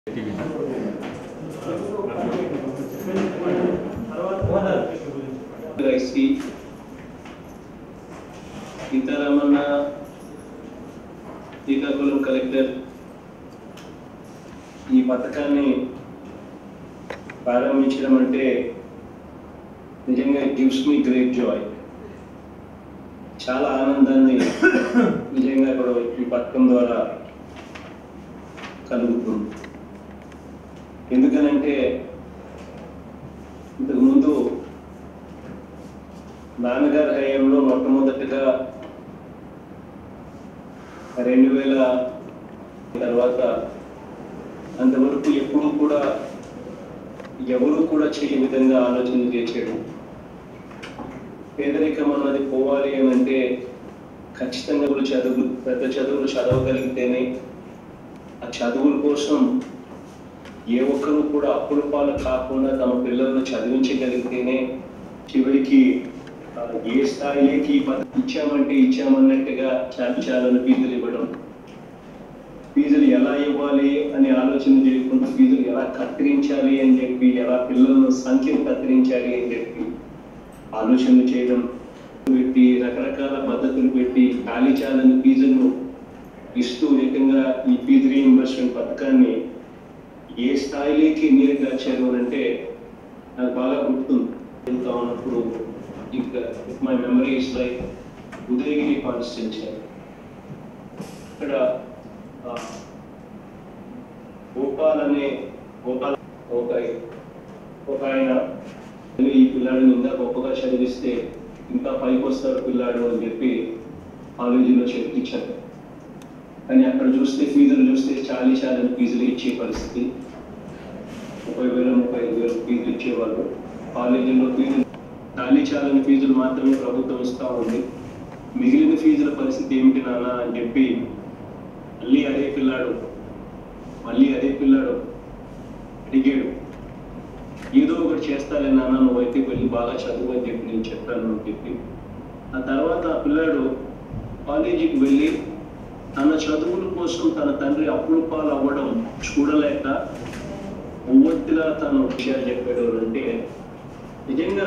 IC సీతారామన్న Srikakulam collector ఈ పథకాన్ని ప్రారంభించడం అంటే నిజంగా గివ్స్ మీ గ్రేట్ జాయ్ చాలా ఆనందాన్ని నిజంగా కూడా ఈ పథకం ద్వారా కలుగుతుంది ఎందుకనంటే ఇంతకుముందు నాన్నగారి హయాంలో మొట్టమొదటిగా రెండు వేల తర్వాత అంతవరకు ఎప్పుడు కూడా ఎవరు కూడా చేయని విధంగా ఆలోచన చేసాడు పేదరికం అన్నది పోవాలి అని అంటే ఖచ్చితంగా వాళ్ళు చదువు పెద్ద చదువులు చదవగలిగితేనే ఆ చదువుల కోసం ఏ ఒక్కరు కూడా అప్పుల పాలు కాకుండా తమ పిల్లలను చదివించగలిగితేనే చివరికి ఆ, ఏ స్థాయికి ఈ పథకం ఇచ్చామంటే ఇచ్చామన్నట్టుగా చాలా చాలా ఫీజులు ఇవ్వడం ఫీజులు ఎలా ఇవ్వాలి అని ఆలోచన చేయకుండా ఫీజులు ఎలా కత్తిరించాలి అని చెప్పి ఎలా పిల్లల సంఖ్యను కత్తిరించాలి అని చెప్పి ఆలోచన చేయడం పెట్టి రకరకాల పద్ధతులు పెట్టి ఖాళీ చాలని ఫీజులను ఇస్తూ ఏకంగా ఈ ఫీజు రీఇంబర్స్మెంట్ పథకాన్ని ఏ స్థాయిలోకి మీరు దాచారు అని అంటే నాకు బాగా గుర్తుంది వెళ్తా ఉన్నప్పుడు ఇంకా my memory is like Udayagiri constituency ఇక్కడ ఆ, గోపాల్ అనే గోపాల్ ఒక ఒక ఆయన ఈ పిల్లాడిని ఇంకా గొప్పగా చదివిస్తే ఇంకా పైకి వస్తాడు పిల్లాడు అని చెప్పి కాలేజీలో చెప్పించారు కానీ అక్కడ చూస్తే ఫీజులు చూస్తే చాలీ చాలని ఫీజులు ఇచ్చే పరిస్థితి ముప్పై వేలు ముప్పై ఐదు వేలు ఫీజులు ఇచ్చేవాళ్ళు కాలేజీలో ఫీజులు చాలీ చాలని ఫీజులు మాత్రమే ప్రభుత్వం ఇస్తూ ఉంది మిగిలిన ఫీజుల పరిస్థితి ఏమిటి నాన్న అని చెప్పి మళ్ళీ అదే పిల్లాడు మళ్ళీ అదే పిల్లాడు అడిగాడు ఏదో ఒకటి చేస్తాలే నాన్న నువ్వైతే వెళ్ళి బాగా చదువు అని చెప్పి నేను చెప్పాను అని చెప్పి ఆ తర్వాత ఆ పిల్లాడు కాలేజీకి వెళ్ళి తన చదువుల కోసం తన తండ్రి అప్పుల పాలు అవ్వడం చూడలేక ఉవ్వొత్తిగా తను విషయాలు చెప్పాడు అంటే నిజంగా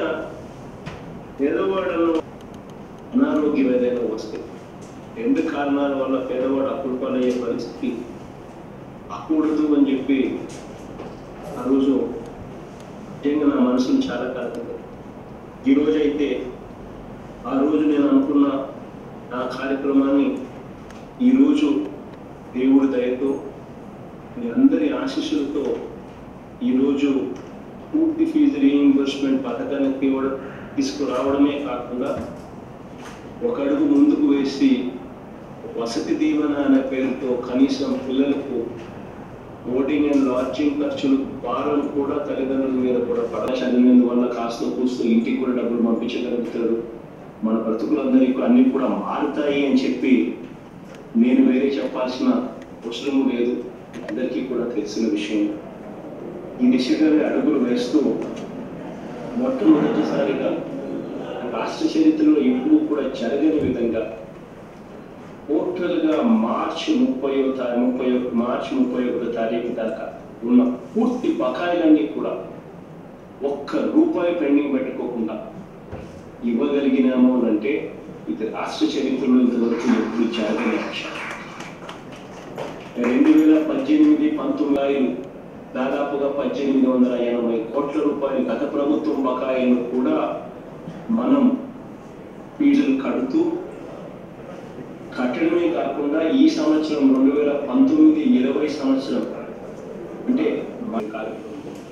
పేదవాడలో అనారోగ్యం ఏదైనా వస్తే రెండు కారణాల వల్ల పేదవాడు అప్పుల పాలయ్యే పరిస్థితి అకూడదు అని చెప్పి ఆ రోజు నిజంగా నా మనసును చాలా కాదు ఈ రోజు అయితే ఆ రోజు నేను అనుకున్న నా కార్యక్రమాన్ని ఈరోజు దేవుడి దయతో మీ అందరి ఆశీస్సులతో ఈరోజు పూర్తి ఫీజు రీఇంబర్స్మెంట్ పథకాన్ని తీవడం తీసుకురావడమే కాకుండా ఒక అడుగు ముందుకు వేసి వసతి దీవెన అనే పేరుతో కనీసం పిల్లలకు ఓటింగ్ అండ్ లాడ్జింగ్ ఖర్చులు భారం కూడా తల్లిదండ్రుల మీద కూడా పడ చదివినందువల్ల కాస్త కూస్తూ ఇంటికి కూడా డబ్బులు పంపించగలుగుతారు మన బ్రతుకులందరికీ అన్ని కూడా మారుతాయి అని చెప్పి నేను వేరే చెప్పాల్సిన అవసరం లేదు అందరికీ కూడా తెలిసిన విషయం ఈ దిశగానే అడుగులు వేస్తూ మొట్టమొదటిసారిగా రాష్ట్ర చరిత్రలో ఎప్పుడూ కూడా జరగని విధంగా టోటల్ గా మార్చి ముప్పై ముప్పై మార్చి ముప్పై ఒకటో తారీఖు దాకా ఉన్న పూర్తి బకాయిలన్నీ కూడా ఒక్క రూపాయి పెండింగ్ పెట్టుకోకుండా ఇవ్వగలిగినాము అని అంటే ఇది రాష్ట్ర చరిత్రలో ఇంతవరకు ఎప్పుడు జరగని అంశం రెండు వేల పద్దెనిమిది పంతొమ్మిది దాదాపుగా పద్దెనిమిది వందల ఎనభై కోట్ల రూపాయలు గత ప్రభుత్వం బకాయిలు కూడా మనం ఫీజులు కడుతూ కట్టడమే కాకుండా ఈ సంవత్సరం రెండు వేల పంతొమ్మిది ఇరవై సంవత్సరం అంటే మన కార్యక్రమం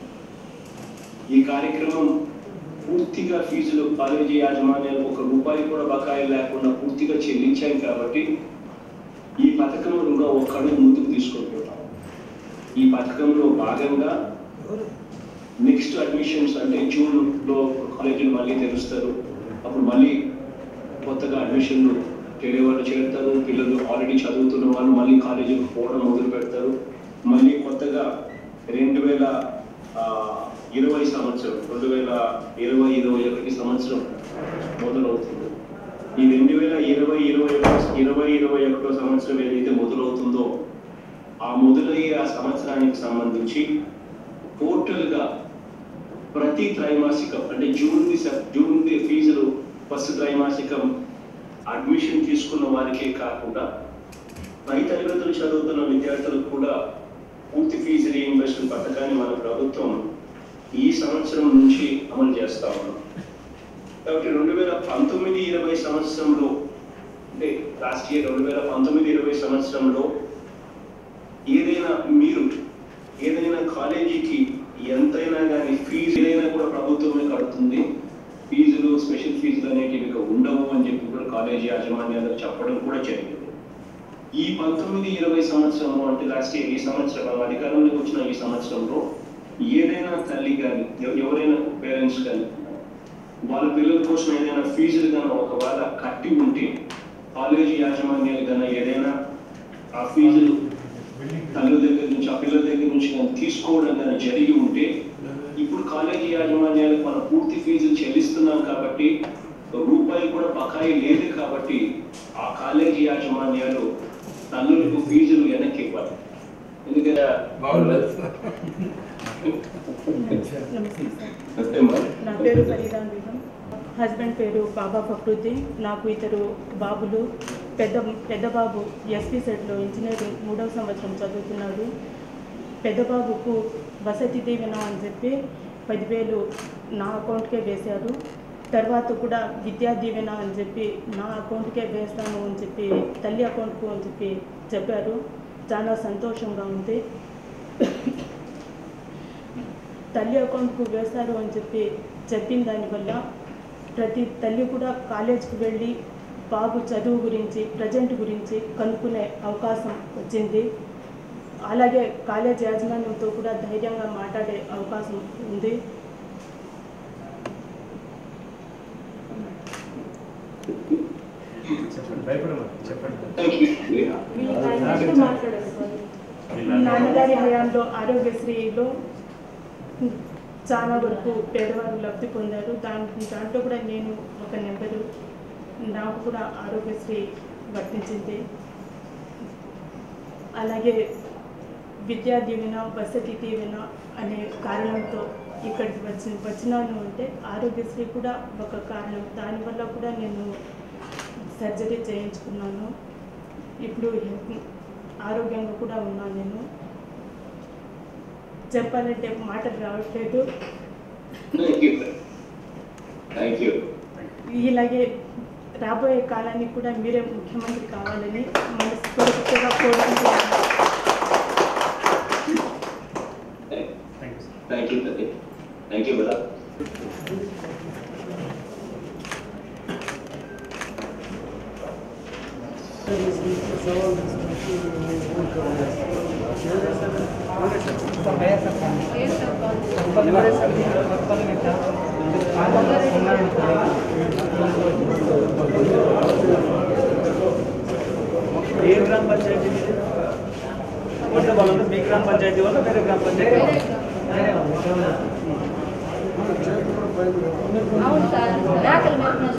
ఈ కార్యక్రమం పూర్తిగా ఫీజులు కాలేజీ యాజమాన్యాలు ఒక రూపాయి కూడా బకాయి లేకుండా పూర్తిగా చెల్లించాం కాబట్టి ఈ పథకం ఇంకా ఒక అడుగు ముందుకు తీసుకుంటున్నాం ఈ పథకంలో భాగంగా నెక్స్ట్ అడ్మిషన్స్ అంటే జూన్ లో కాలేజీలు మళ్ళీ తెరుస్తారు అప్పుడు మళ్ళీ కొత్తగా అడ్మిషన్లు చేరే వాళ్ళు చేరుతారు పిల్లలు ఆల్రెడీ చదువుతున్న వాళ్ళు మళ్ళీ కాలేజీకి పోవడం మొదలు పెడతారు మళ్ళీ కొత్తగా రెండు వేల ఆ, ఇరవై సంవత్సరం రెండు వేల ఇరవై ఇరవై ఒకటి సంవత్సరం మొదలవుతుంది ఈ రెండు వేల ఇరవై ఇరవై ఒకటి ఇరవై ఇరవై ఒకటో సంవత్సరం ఏదైతే మొదలవుతుందో ఆ మొదలయ్యే ఆ సంవత్సరానికి సంబంధించి టోటల్ గా ప్రతి త్రైమాసికం అంటే జూన్ ది సెప్- జూన్ ది ఫీజులు ఫస్ట్ త్రైమాసికం అడ్మిషన్ తీసుకున్న వారికే కాకుండా పై తరగతులు చదువుతున్న విద్యార్థులకు కూడా పూర్తి ఫీజు రీఇంబర్స్మెంట్ పథకాన్ని మన ప్రభుత్వం ఈ సంవత్సరం నుంచి అమలు చేస్తా ఉన్నాం కాబట్టి రెండు వేల పంతొమ్మిది ఇరవై సంవత్సరంలో అంటే లాస్ట్ ఇయర్ రెండు వేల పంతొమ్మిది ఇరవై సంవత్సరంలో ఏదైనా మీరు ఏదైనా కాలేజీకి ఎంతైనా కానీ ఫీజు ఏదైనా కూడా ప్రభుత్వమే కడుతుంది ఫీజులు స్పెషల్ ఫీజులు అనేటివి ఇక ఉండవు అని చెప్పి కూడా కాలేజీ యాజమాన్యాలకు చెప్పడం కూడా జరిగింది ఈ పంతొమ్మిది ఇరవై సంవత్సరంలో అంటే లాస్ట్ ఇయర్ ఈ సంవత్సరం అధికారంలోకి వచ్చిన ఈ సంవత్సరంలో ఏదైనా తల్లి కానీ ఎవరైనా పేరెంట్స్ కానీ వాళ్ళ పిల్లల కోసం ఏదైనా ఫీజులు కన్నా ఒకవేళ కట్టి ఉంటే కాలేజీ యాజమాన్యాలు కన్నా ఏదైనా ఆ ఫీజులు తల్లి దగ్గర నుంచి ఆ పిల్లల దగ్గర నుంచి కానీ తీసుకోవడం కానీ జరిగి ఉంటే ఇప్పుడు కాలేజీ యాజమాన్యాలకు మనం పూర్తి ఫీజులు చెల్లిస్తున్నాం కాబట్టి రూపాయి కూడా బకాయి లేదు కాబట్టి ఆ కాలేజీ యాజమాన్యాలు తల్లులకు ఫీజులు వెనక్కి ఇవ్వాలి ఎందుకంటే బాగుండదు నమస్తే సార్ అంతేమ్మా నా పేరు ఫరీదా బేగం హస్బెండ్ పేరు బాబా ఫక్రుద్దీన్ నాకు ఇద్దరు బాబులు పెద్ద పెద్ద బాబు ఎస్పీ సెట్లో ఇంజనీరింగ్ మూడవ సంవత్సరం చదువుతున్నాడు పెద్ద బాబుకు వసతి దీవెన అని చెప్పి పదివేలు నా అకౌంట్కే వేశారు తర్వాత కూడా విద్యా దీవెన అని చెప్పి నా అకౌంట్కే వేస్తాను అని చెప్పి తల్లి అకౌంట్కు అని చెప్పి చెప్పారు చాలా సంతోషంగా ఉంది తల్లి అకౌంట్కు వేస్తారు అని చెప్పి చెప్పిన దానివల్ల ప్రతి తల్లి కూడా కాలేజ్కి వెళ్ళి బాబు చదువు గురించి ప్రజెంట్ గురించి కనుక్కునే అవకాశం వచ్చింది అలాగే కాలేజ్ యాజమాన్యంతో కూడా ధైర్యంగా మాట్లాడే అవకాశం ఉంది చెప్పండి భయపడమా చెప్పండి థ్యాంక్ యూ నాన్నగారి హయాంలో ఆరోగ్యశ్రీలో చాలా వరకు పేదవారు లబ్ధి పొందారు దాని దాంట్లో కూడా నేను ఒక నెంబరు నాకు కూడా ఆరోగ్యశ్రీ వర్తించింది అలాగే విద్యా దీవెన వసతి దీవెన అనే కారణంతో ఇక్కడికి వచ్చి వచ్చినాను అంటే ఆరోగ్యశ్రీ కూడా ఒక కారణం దానివల్ల కూడా నేను సర్జరీ చేయించుకున్నాను ఇప్పుడు హెల్త్ ఆరోగ్యంగా కూడా ఉన్నాను నేను చెప్పాలంటే మాటలు రావట్లేదు థ్యాంక్ యూ థ్యాంక్ యూ ఇలాగే రాబోయే కాలానికి కూడా మీరే ముఖ్యమంత్రి కావాలని మనస్ఫూర్తిగా కోరుకుంటున్నాను థ్యాంక్ యూ థ్యాంక్ యూ తల్లి థ్యాంక్ యూ బ్రదర్ ఏ గ్రామ పంచాయతీ మీది? ఓట్ల వాళ్ళంతా మీ గ్రామ పంచాయతీ వల్ల వేరే గ్రామ పంచాయతీ అవును సార్ దాఖలు పెట్టిన